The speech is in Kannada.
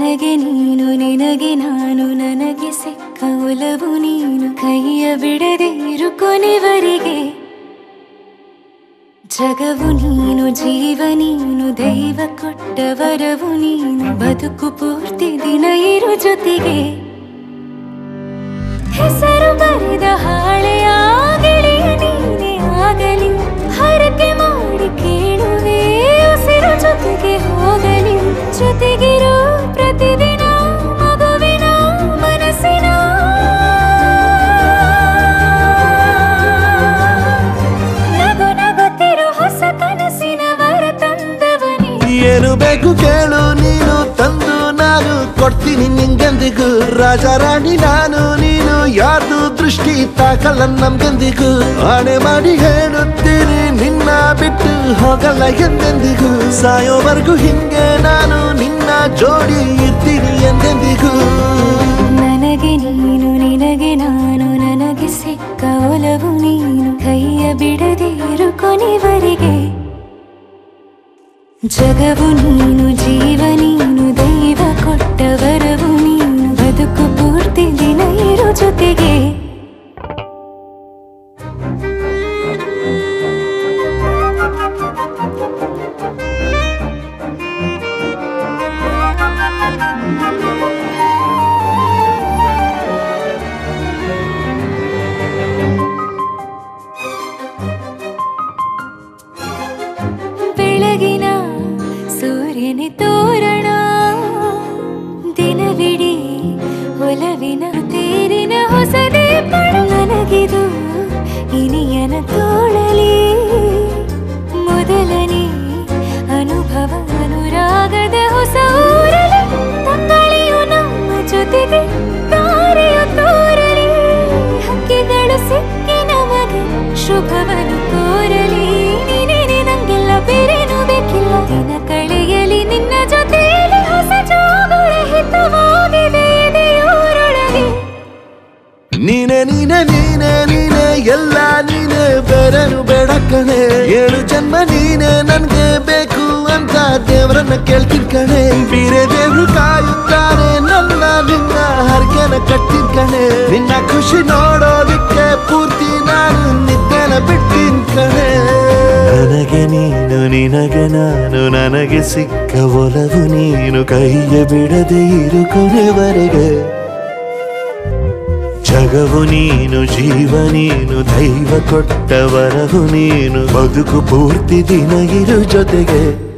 ನನಗೆ ನೀನು ನಿನಗೆ ನಾನು ನನಗೆ ಸಿಕ್ಕ ಒಲವು ನೀನು ಕೈಯ ಬಿಡದೆ ಇರು ಕೊನೆವರೆಗೆ ಜಗವು ನೀನು ಜೀವ ನೀನು ದೈವ ಕೊಟ್ಟ ವರವು ನೀನು ಬದುಕು ಪೂರ್ತಿ ದಿನ ಇರು ಜೊತೆಗೆ ಹೆಸರು ಬರೆದ ಹಾಳೆಯ ಗೆಳೆಯ ನೀನೇ ಆಗಲಿ ಹರಕೆ ಮಾಡಿ ಕೇಳುವೆ ಉಸಿರು ಜೊತೆಗೆ ಹೋಗಲಿ ಜೊತೆಗಿರೋ ಪ್ರತಿದಿನ ಮಗುವಿನ ಮನಸ್ಸಿನ ನಗು ನಗುತ್ತಿರೋ ಹೊಸ ಕನಸಿನ ವರ ತಂದವನೇ ಏನು ಬೇಕು ಕೇಳು ನೀನು ತಂದು ನಾನು ಕೊಡ್ತೀನಿ ನಿಂಗೆಂದಿಗೂ ರಾಜ ರಾಣಿ ನಾನು ನೀನು ಯಾರ್ದು ದೃಷ್ಟಿ ತಾಕಲ್ಲ ನಮ್ಗೆಂದಿಗೂ ಆಣೆ ಮಾಡಿ ಹೇಳುತ್ತೀನಿ ನಿನ್ನ ಬಿಟ್ಟು ಹೋಗಲ್ಲ ಎಂದೆಂದಿಗೂ ಸಾಯೋವರೆಗೂ ಹಿಂಗೆ ನಾನು ನಿನ್ನ ಜೋಡಿ ಇರ್ತೀನಿ ಎಂದೆಂದಿಗೂ ನನಗೆ ನೀನು ನಿನಗೆ ನಾನು ನನಗೆ ಸಿಕ್ಕ ಒಲವು ನೀನು ಕೈಯ ಬಿಡದೆ ಇರು ಕೊನೆವರೆಗೆ ಜಗವು ನೀನು ಜೀವ ನೀನು ದೈವ ಕೊಟ್ಟ ವರವು ನೀನು ಬದುಕು ಪೂರ್ತಿ ದಿನ ಇರು ಜೊತೆಗೆ ಬೆಳಗಿನ ಸೂರ್ಯನ ತೋರಣ ದಿನವಿಡೀ ಒಲವಿನ ತೇರಿನ ಹೊಸದೇ ಪಡ ನನಗಿದು ಇನಿಯನ ತೋಳಲಿ ಮೊದಲನೇ ಅನುಭವ ಅನುರಾಗದ ಹೊಸ ಊರಲಿ ತಂಗಳಿಯು ನಮ್ಮ ಜೊತೆಗೆ ತಾರೆಯು ತೋರಲಿ ಹಕ್ಕಿಗಳು ಸಿಕ್ಕಿ ನಮಗೆ ಶುಭವನ್ನು ಕೋರಲಿ ನೀನೇನೆ ನಂಗೆಲ್ಲ ಬೇರೇನು ಬೇಕಿಲ್ಲ ದಿನ ಕಳೆಯಲಿ ನಿನ್ನ ಜೊತೆಯಲ್ಲಿ ಹೊಸ ಜೋಗುಳ ಹಿತವಾಗಿದೆ ಎದೆಯೂರೊಳಗೆ ನೀನೆ ನೀನೆ ನೀನೆ ನೀನೆ ಎಲ್ಲ ನೀನೆ ಬೇರೆನು ಬೇಡ ಕಣೆ ಏಳು ಜನ್ಮ ನೀನೆ ನನ್ಗೆ ಬೇಕು ಅಂತ ದೇವರನ್ನ ಕೇಳ್ತೀನಿ ಕಣೆ ಬೇರೆ ದೇವ್ರು ಕಾಯುತ್ತಾರೆ ನನ್ನ ನಿನ್ನ ಹರಕೆನ ಕಟ್ಟಿನ ಕಣೆ ನಿನ್ನ ಖುಷಿ ನೋಡೋದಿಕ್ಕೆ ಪೂರ್ತಿ ನಾನು ನಿದ್ದೆನ ಬಿಟ್ಟಿನ್ ಕಣೆ ನನಗೆ ನೀನು ನಿನಗೆ ನಾನು ನನಗೆ ಸಿಕ್ಕ ಒಲವು ನೀನು ಕೈಯ ಬಿಡದೆ ಇರು ಕೊನೆವರೆಗೆ ಜಗವು ನೀನು ಜೀವ ನೀನು ದೈವ ಕೊಟ್ಟ ವರವು ನೀನು ಬದುಕು ಪೂರ್ತಿ ದಿನ ಇರು ಜೊತೆಗೆ